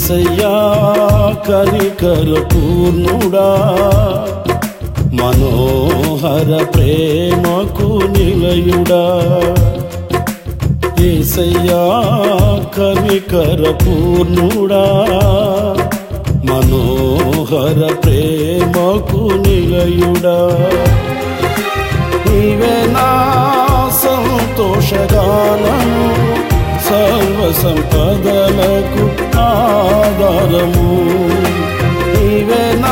ఏసయ్యా కరికర పూర్ణుడా మనోహర ప్రేమకు నిలయుడా ఏసయ్యా కరికర పూర్ణుడా మనోహర ప్రేమకు నిలయుడా నీవే నా సంతోషగానము సర్వ సంపదలకు ఆధారము నీవే నా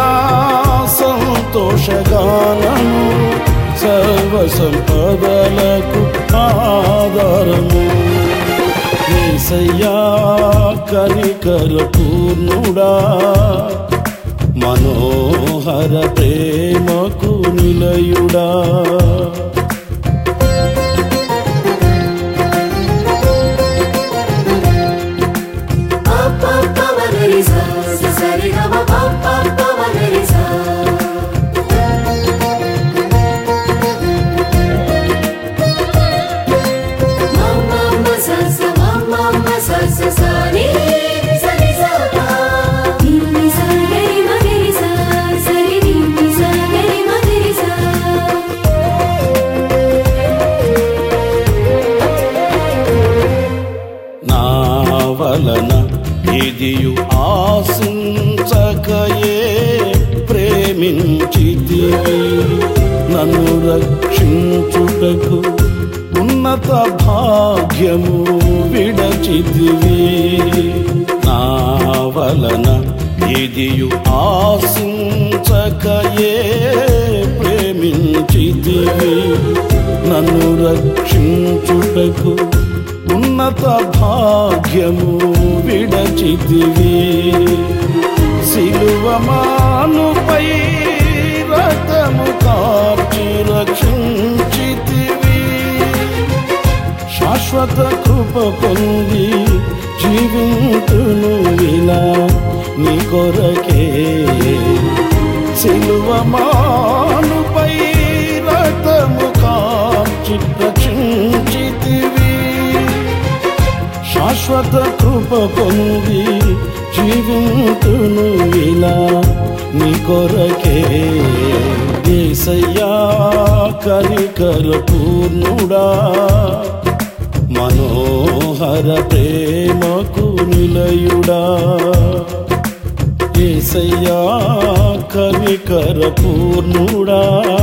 సంతోషగానము సర్వ సంపదలకు ఆధారము ఏసయ్యా కరికర పూర్ణుడా మనోహర ప్రేమకు నిలయుడా సరి సరి సా ని స గరి మ గరి సా సరి ని స గరి మ గరి సా నా వలన ఇదియు ఆశించకయే ప్రేమించితివి నన్ను రక్షించుటకు ఉన్నత భాగ్యము విడచితివి నా వలన ఇదియు ఆశించకయే ప్రేమించితివి నన్ను రక్షించుటకు ఉన్నత భాగ్యము విడచితివి సిలువమానుపై రథము కార్చి రక్షించితివి శాశ్వత కృప పొంది జీవింతును ఇలా నీ కొరకే సిలువమానుపై రథము కార్చి రక్షించితివి శాశ్వత కృప పొంది జీవింతును ఇలా నీ కొరకే ఏసయ్యా కరికర పూర్ణుడా మనోహర ప్రేమకు నిలయుడా ఏసయ్యా కరికర పూర్ణుడా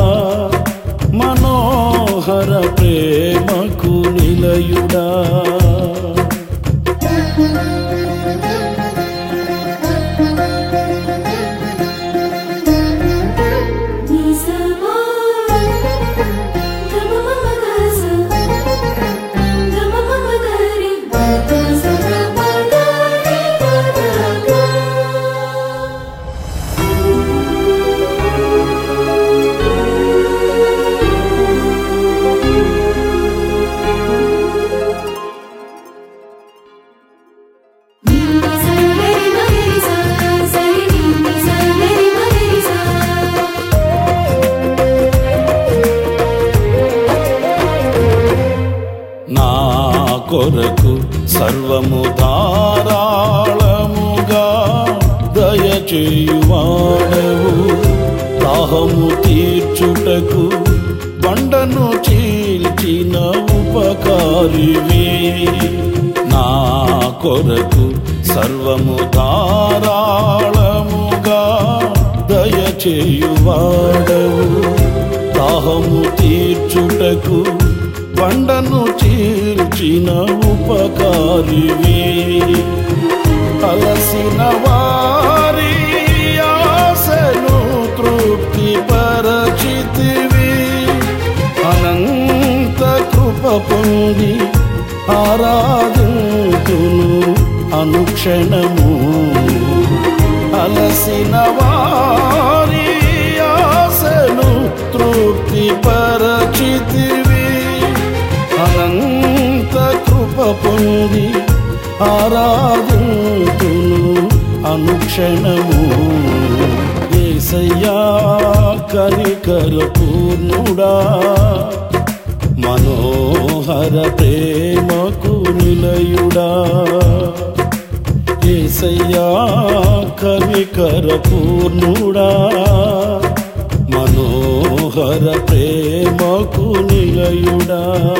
మనోహర ప్రేమకు నిలయుడా ని స మా గమ మ గ స గమ మ మ గరి మ గ స గ మ గ రి మ గ గ ని స గరి మ గరి స సరి ని స గరి మ గరి స నా కొరకు సర్వము ధారాళముగా దయచేయువాడవు దాహము తీర్చుటకు బండను చీల్చిన ఉపకారివి నా కొరకు సర్వము ధారాళముగా దయచేయువాడవు దాహము తీర్చుటకు బండను చీల్చిన ఉపకారివి అలసిన వారి ఆశను తృప్తి పరచితివి అనంత కృప పొంది ఆరాధింతును అనుక్షణము అలసిన వారి ఆశను తృప్తి పరచితివి అనంత కృప పొంది ఆరాధింతును అనుక్షణము ఏసయ్యా కరికర పూర్ణుడా మనోహర ప్రేమకు నిలయుడా ఏసయ్యా కవికర పూర్ణుడా మనోహర ప్రేమకు నిలయుడా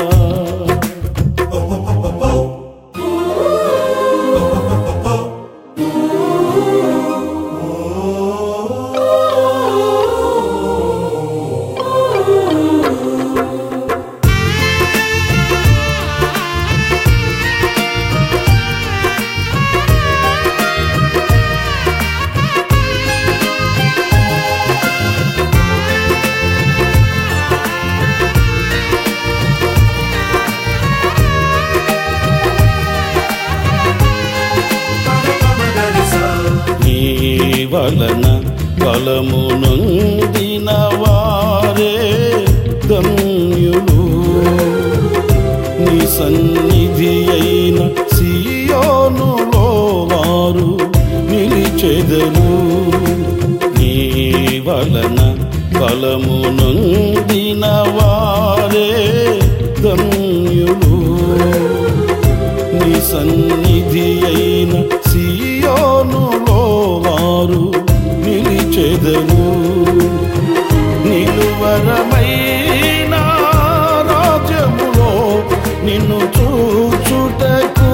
నీ వలన బలము నొందిన వారే ధన్యులు నీ సన్నిధి అయిన సియోనులో వారు నిలిచెదరు నీ వలన బలము నొందిన వారే ధన్యులు నీ సన్నిధి అయిన సియోనులో వారు నిలిచెదరు నిలువరమైన రాజ్యములో నిన్ను చూచుటకు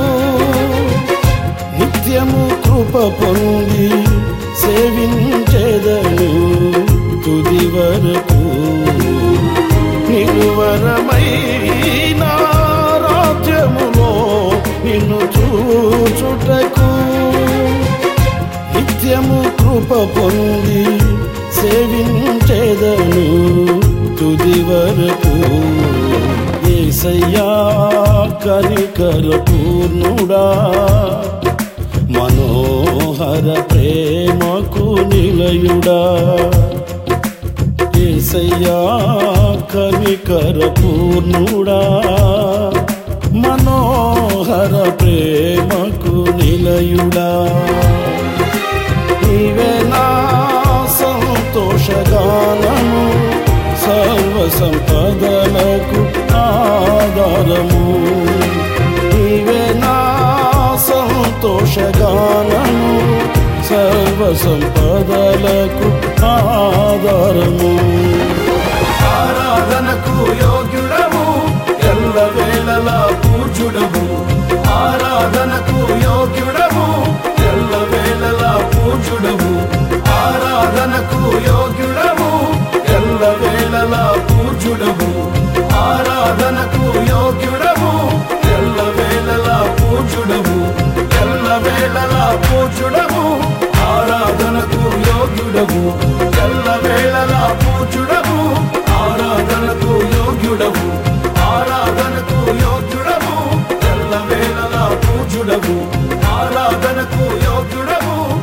నిత్యము కృప పొంది సేవించెదను తుది వరకు నిలువరమైన రాజ్యములో నిన్ను చూచుటకు నిత్యము కృప పొంది సేవించేదను తుది వరకు ఏసయ్యా కరికర పూర్ణుడా మనోహర ప్రేమకు నిలయుడా ఏసయ్యా కవికర పూర్ణుడా మనోహర ప్రేమకు నిలయుడా నీవే నా సంతోషగానము సర్వ సంపదలకు ఆధారము నీవే నా సంతోషగానము సర్వ సంపదలకు ఆధారము ఆరాధనకు యోగ్యుడము ఎల్ల వేళలా పూజుడము ఆరాధనకు యోగ్యుడము ఎల్ల వేళలా పూజుడము ఆరాధనకు యోగ్యుడము ఎల్ల వేళలా పూజుడము ఆరాధనకు యోగ్యుడము ఎల్ల వేళలా పూజుడము ఎల్ల వేళలా పూజుడము ఆరాధనకు యోగ్యుడము ఎల్ల వేళలా పూజుడము ఆరాధనకు యోగ్యుడము ఆరాధనకు యోగ్యుడము ఎల్ల వేళలా పూజుడము ఆరాధనకు యోగ్యుడము